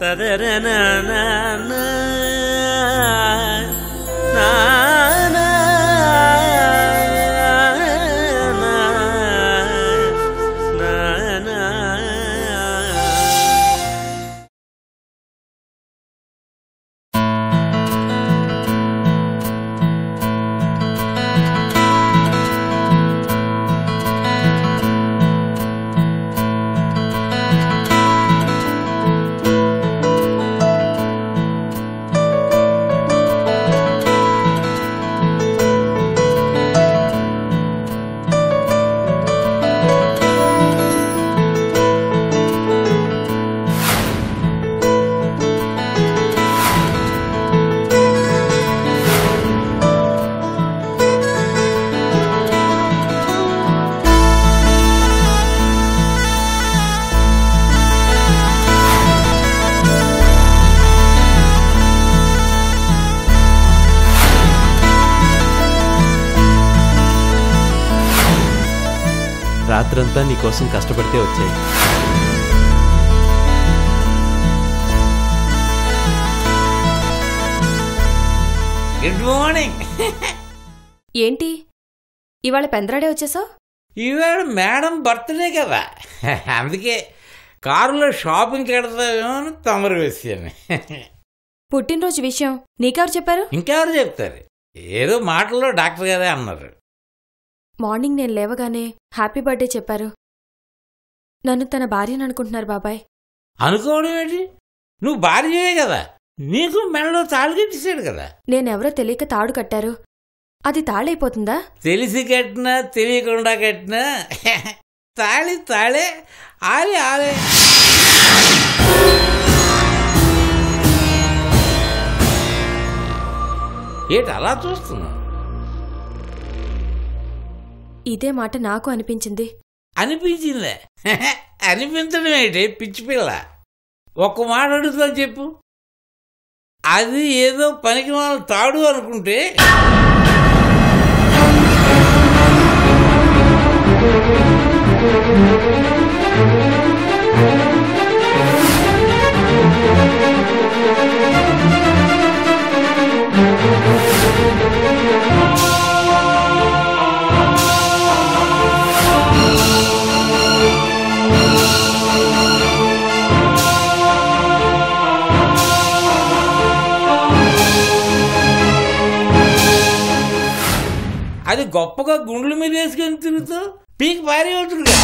రాత్రంతా నీకోసం కష్టపడితే వచ్చాయి గుడ్ మార్నింగ్ ఏంటి ఇవాళ పెందరాడే వచ్చేసావు ఈవేళ మేడం బర్త్డే కదా అందుకే కారులో షాపింగ్కి వెడతామేమో అని తమరు వేసాను పుట్టినరోజు విషయం నీకెవరు చెప్పారు ఇంకెవరు చెప్తారు ఏదో మాటల్లో డాక్టర్ గారే అన్నారు మార్నింగ్ నేను లేవగానే హ్యాపీ బర్త్డే చెప్పారు నన్ను తన భార్యను అనుకుంటున్నారు బాబాయ్ అనుకోవడం ఏంటి నువ్వు భార్యవే కదా నీకు మెడలో తాళి కట్టేశాడు కదా నేనెవరో తెలియక తాడు కట్టారు అది తాళైపోతుందా తెలిసి కట్టినా తెలియకుండా కట్టినా తాళి తాళే ఆలి ఆలే ఏంటి అలా చూస్తున్నావు ఇదే మాట నాకు అనిపించింది అనిపించిందే అనిపించడం ఏంటి పిచ్చి పిల్ల ఒక్క మాట అడుగుతాను చెప్పు అది ఏదో పనికి వాళ్ళ తాడు అనుకుంటే అది గొప్పగా గుండెల మీద వేసుకొని తిరుగుతూ పీకి పారేయవుతుంది కదా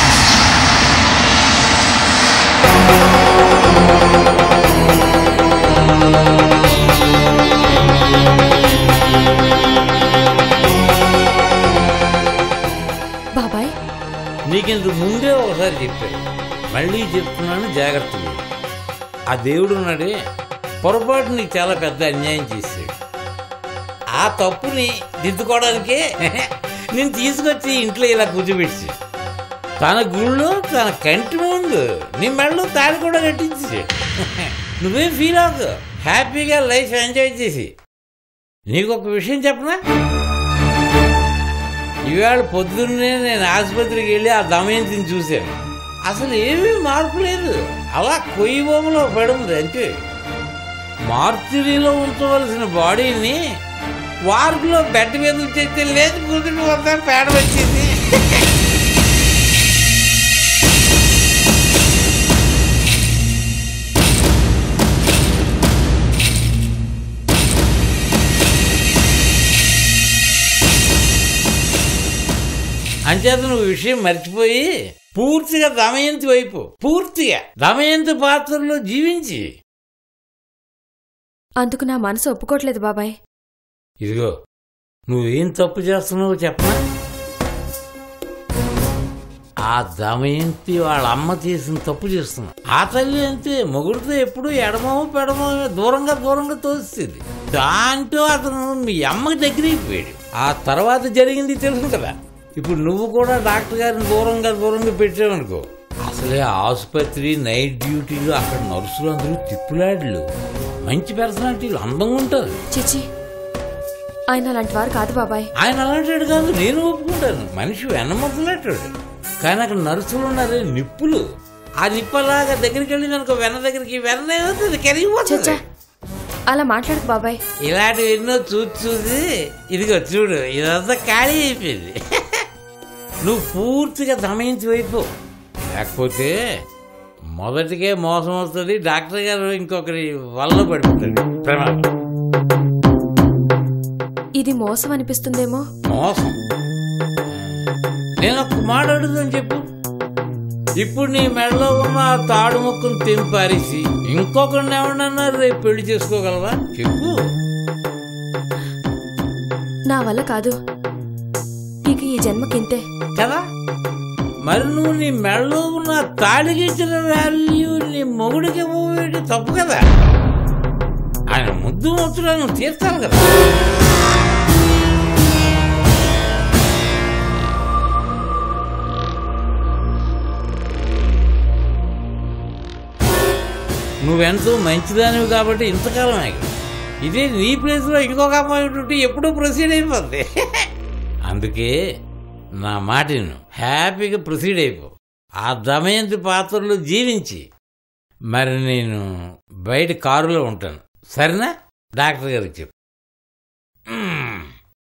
బాబాయ్ నీకింత ముందే ఒకసారి చెప్పాను మళ్ళీ చెప్తున్నాను జాగ్రత్తగా ఆ దేవుడు ఉన్నాడే పొరపాటు నీకు చాలా పెద్ద అన్యాయం చేశాడు ఆ తప్పుని దిద్దుకోవడానికే నేను తీసుకొచ్చి ఇంట్లో ఇలా కూర్చోబెట్టి తన గుళ్ళో తన కంటి ముందు నీ మెడలో తాళి కూడా కట్టించి నువ్వేం ఫీల్ అవ్వదు హ్యాపీగా లైఫ్ ఎంజాయ్ చేసి నీకు ఒక విషయం చెప్పనా ఇవాళ పొద్దున్నే నేను ఆసుపత్రికి వెళ్ళి ఆ దమయంతిని చూశాను అసలు ఏమీ మార్పు లేదు అలా కొయ్యి బొమ్మలో పడింది అంతే మార్చురీలో ఉంచవలసిన బాడీని వార్పులో బెడ్ మీద ఉంచేస్తే లేదు కూతురు వద్ద పేడ వచ్చింది అంచేత నువ్వు విషయం మర్చిపోయి పూర్తిగా దమయంతి వైపు పూర్తిగా దమయంతి పాత్రలో జీవించి అందుకు నా మనసు ఒప్పుకోవట్లేదు బాబాయ్ ఇదిగో నువ్వేం తప్పు చేస్తున్నావో చెప్పనా ఆ దమయంతి వాళ్ళ అమ్మ చేసిన తప్పు చేస్తున్నావు ఆ తల్లి అంతే మొగుడితో ఎప్పుడు ఎడమో పెడమో దూరంగా దూరంగా తోస్తుంది దాంట్లో అతను మీ అమ్మకి దగ్గరైపోయాడు ఆ తర్వాత జరిగింది తెలుసు కదా ఇప్పుడు నువ్వు కూడా డాక్టర్ గారిని దూరంగా దూరంగా పెట్టావనుకో అసలే ఆసుపత్రి నైట్ డ్యూటీలు అక్కడ నర్సులు అందరూ తిప్పులాడ్లు మంచి పర్సనాలిటీలు అందంగా ఉంటారు చిచి ఆయన అలాంటి వారు కాదు బాబాయ్ ఆయన అలాంటాడు కాదు నేను ఒప్పుకుంటాను మనిషి వెన్నమొద్దలాంటాడు కానీ అక్కడ నర్సులు ఉన్నారే నిప్పులు ఆ నిప్పలాగా దగ్గరికి వెళ్ళి అనుకో వెన్న దగ్గరికి వెన్న ఏమవుతుంది చచ్చా కరిగిపోతుంది అలా మాట్లాడకు బాబాయ్ ఇలాంటివి ఎన్నో చూసి చూసి ఇదిగో చూడు ఇదంతా ఖాళీ అయిపోయింది నువ్వు పూర్తిగా దమయించి వైపు లేకపోతే మొదటికే మోసం వస్తుంది డాక్టర్ గారు ఇంకొకరి వల్ల పడిపోతాడు ప్రమాదం ఇది మోసం అనిపిస్తుందేమో మోసం నేను ఒక మాట అడుగుతాను చెప్పు ఇప్పుడు నీ మెడలో ఉన్న ఆ తాడు ముక్కును తెంపారేసి ఇంకొకరిని ఎవరన్నా రేపు పెళ్లి చేసుకోగలవా చెప్పు నా వల్ల కాదు ఇక ఈ జన్మకింతే కదా మరి నువ్వు నీ మెడలో ఉన్న తాడికి ఇచ్చిన వాల్యూ నీ మొగుడికి ఇవ్వడం తప్పు కదా ఆయన ముద్దు ముచ్చుగా నువ్వు తీస్తాను కదా నువ్వెంతో మంచిదానివి కాబట్టి ఇంతకాలం ఆగి ఇదే నీ ప్లేస్లో ఇంకొక అమ్మాయి ఉంటుంటే ఎప్పుడూ ప్రొసీడ్ అయిపోద్ది అందుకే నా మాట విను హ్యాపీగా ప్రొసీడ్ అయిపో ఆ దమయంతి పాత్రలో జీవించి మరి నేను బయట కారులో ఉంటాను సరేనా డాక్టర్ గారికి చెప్పు మ్మ్.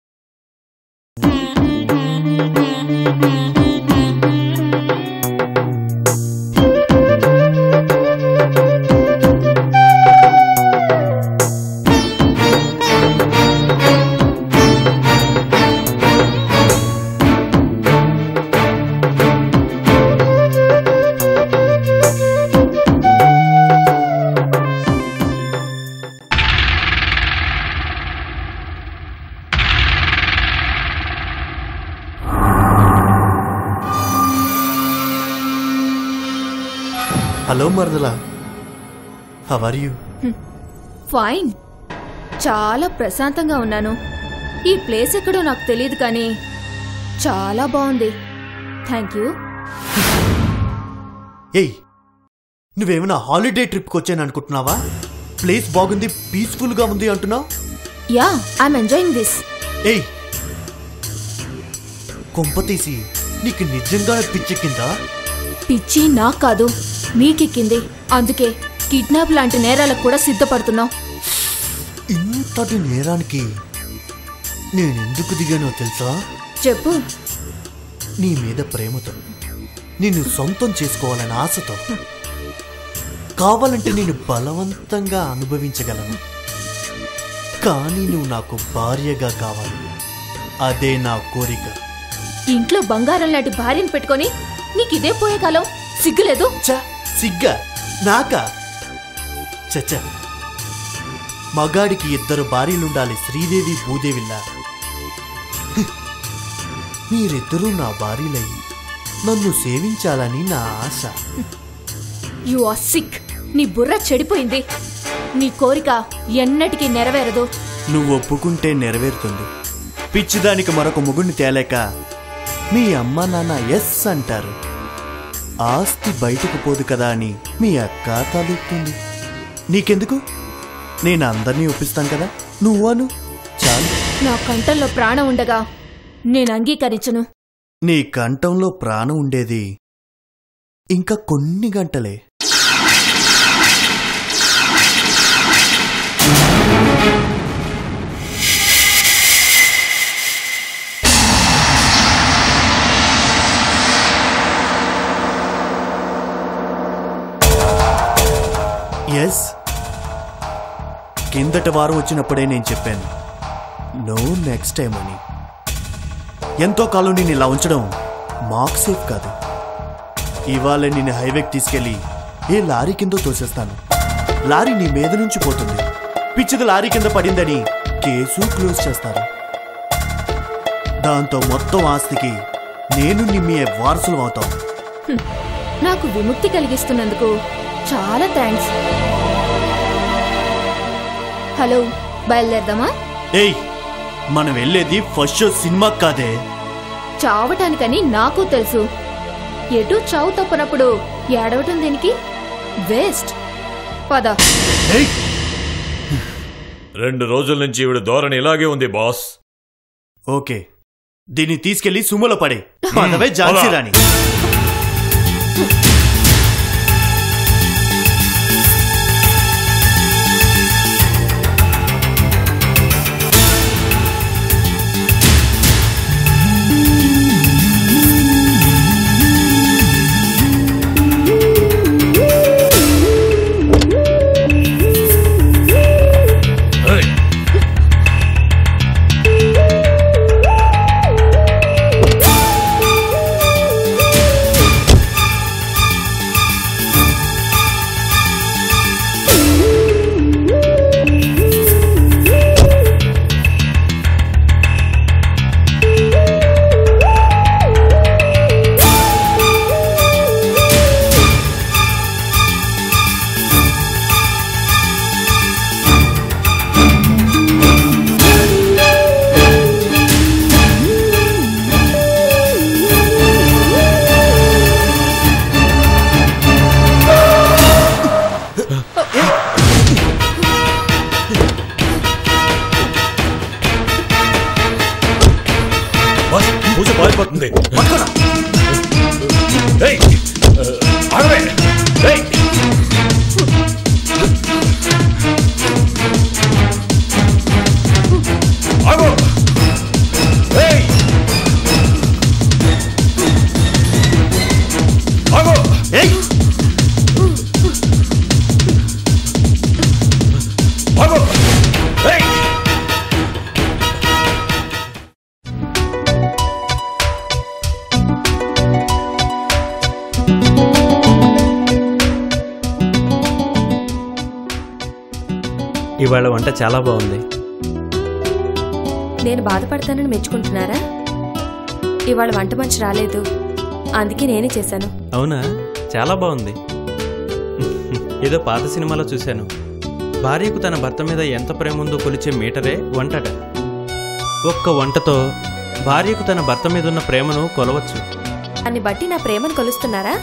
హలో మరదలా హవ్ ఆర్ యూ ఫైన్ చాలా ప్రశాంతంగా ఉన్నాను ఈ ప్లేస్ ఎక్కడో నాకు తెలియదు కానీ చాలా బాగుంది థ్యాంక్ యూ ఏయ్ నువ్వేమైనా హాలిడే ట్రిప్కి వచ్చాను అనుకుంటున్నావా ప్లేస్ బాగుంది పీస్ఫుల్గా ఉంది అంటున్నావు యా ఐఎమ్ ఎంజాయింగ్ దిస్ ఏయ్ కొంప తీసి నీకు నిజంగానే పిచ్చెక్కిందా పిచ్చి నాకు కాదు మీకెక్కింది అందుకే కిడ్నాప్ లాంటి నేరాలకు కూడా సిద్ధపడుతున్నాం ఇంతటి నేరానికి నేనెందుకు దిగానో తెలుసా చెప్పు నీ మీద ప్రేమతో నిన్ను సొంతం చేసుకోవాలని ఆశతో కావాలంటే నేను బలవంతంగా అనుభవించగలను కానీ నువ్వు నాకు భార్యగా కావాలి అదే నా కోరిక ఇంట్లో బంగారం లాంటి భార్యను పెట్టుకొని నీకు ఇదే పోయే కాలం సిగ్గులేదు చ సిగ్గా నాకా చచ్చ మగాడికి ఇద్దరు భార్యలుండాలి శ్రీదేవి భూదేవిలా హ్. మీరిద్దరూ నా భార్యలై నన్ను సేవించాలని నా ఆశ యు ఆర్ సిక్ నీ బుర్ర చెడిపోయింది నీ కోరిక ఎన్నటికీ నెరవేరదు నువ్వు ఒప్పుకుంటే నెరవేరుతుంది పిచ్చిదానికి మరొక ముగుడిని తేలేక మీ అమ్మ నాన్న ఎస్ అంటారు ఆస్తి బయటకు పోదు కదా అని మీ అక్క తలుపుతుంది నీకెందుకు నేను అందరినీ ఒప్పిస్తాను కదా నువ్వను చాలు నా కంఠంలో ప్రాణం ఉండగా నేను అంగీకరించను నీ కంఠంలో ప్రాణం ఉండేది ఇంకా కొన్ని గంటలే ఎస్ కిందటి వారం వచ్చినప్పుడే నేను చెప్పాను నో నెక్స్ట్ టైం అని ఎంతో కాలం నేను ఇలా ఉంచడం మాకు సేఫ్ కాదు ఇవాళ నేను హైవేకి తీసుకెళ్లి ఏ లారీ కింద తోసేస్తాను లారీ నీ మీద నుంచి పోతుంది పిచ్చిది లారీ కింద పడిందని కేసు క్లోజ్ చేస్తారు దాంతో మొత్తం ఆస్తికి నేను నీ మీ వారసులు అవుతాం నాకు విముక్తి కలిగిస్తున్నందుకు చాలా థ్యాంక్స్ హలో బయలుదేరదామా ఏయ్ మనం వెళ్ళేది ఫస్ట్ షో సినిమా కాదే చావటానికని నాకు తెలుసు ఎటు చావు తప్పనప్పుడు ఏడవటం దేనికి వేస్ట్ పద ఏయ్ రెండు రోజుల నుంచి ఈవిడ ధోరణి ఇలాగే ఉంది బాస్ ఓకే దీన్ని తీసుకెళ్లి సుమలో పడే పదవే ఝాన్సీ రాణి పూజ పారిపోతుంది పట్టుకోరా. ఏయ్, ఆగవే. ఏయ్. ఆగు. ఏయ్. ఆగు. ఏయ్ ఆగు. ఏయ్. ఇవాళ వంట చాలా బాగుంది నేను బాధపడతానని మెచ్చుకుంటున్నారా ఇవాళ వంట మంచి రాలేదు అందుకే నేనే చేశాను అవునా చాలా బాగుంది ఏదో పాత సినిమాలో చూశాను భార్యకు తన భర్త మీద ఎంత ప్రేమ ఉందో కొలిచే మీటరే వంటట ఒక్క వంటతో భార్యకు తన భర్త మీద ఉన్న ప్రేమను కొలవచ్చు దాన్ని బట్టి నా ప్రేమను కొలుస్తున్నారా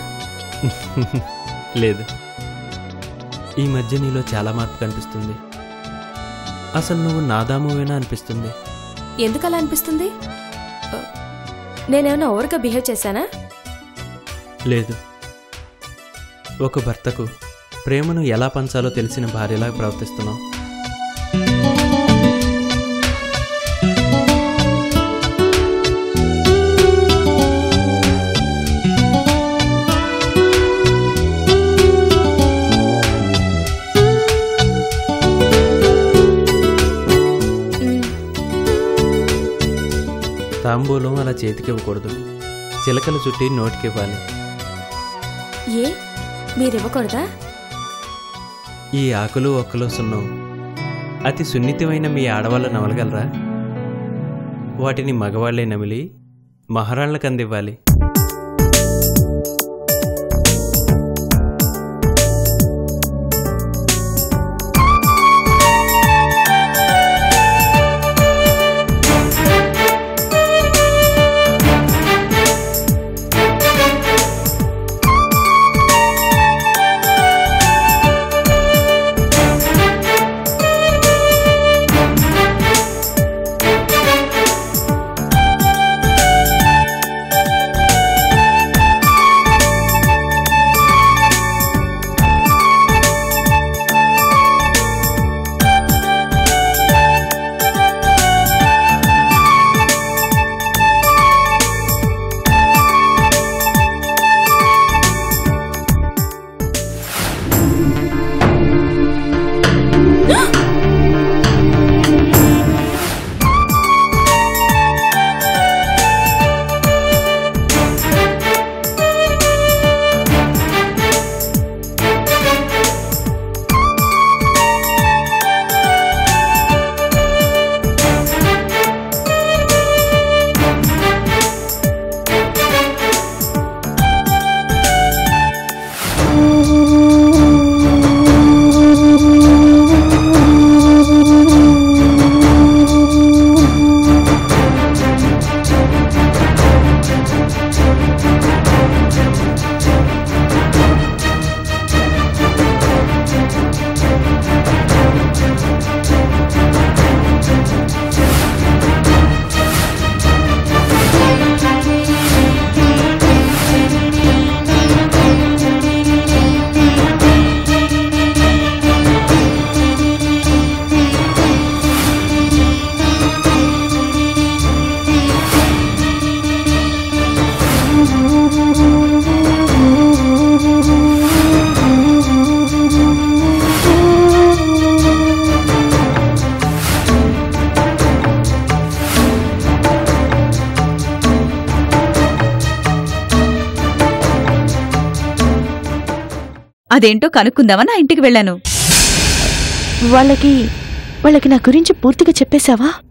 లేదు ఈ మధ్య నీలో చాలా మార్పు కనిపిస్తుంది అసలు నువ్వు నాదామువేనా అనిపిస్తుంది ఎందుకు అలా అనిపిస్తుంది ఆ, నేనేమైనా ఓవర్గా బిహేవ్ చేశానా లేదు ఒక భర్తకు ప్రేమను ఎలా పంచాలో తెలిసిన భార్యలా ప్రవర్తిస్తున్నావు మ్, తాంబూలం అలా చేతికి ఇవ్వకూడదు చిలకలు చుట్టి నోటికి ఇవ్వాలి ఏ మీరివ్వకూడదా ఈ ఆకులు ఒక్కలు సున్నం అతి సున్నితమైన మీ ఆడవాళ్ళు నమలగలరా వాటిని మగవాళ్లే నమిలి మహారాళ్ళకు అందివ్వాలి అదేంటో కనుక్కుందామని నా ఇంటికి వెళ్ళాను వాళ్ళకి వాళ్ళకి నా గురించి పూర్తిగా చెప్పేశావా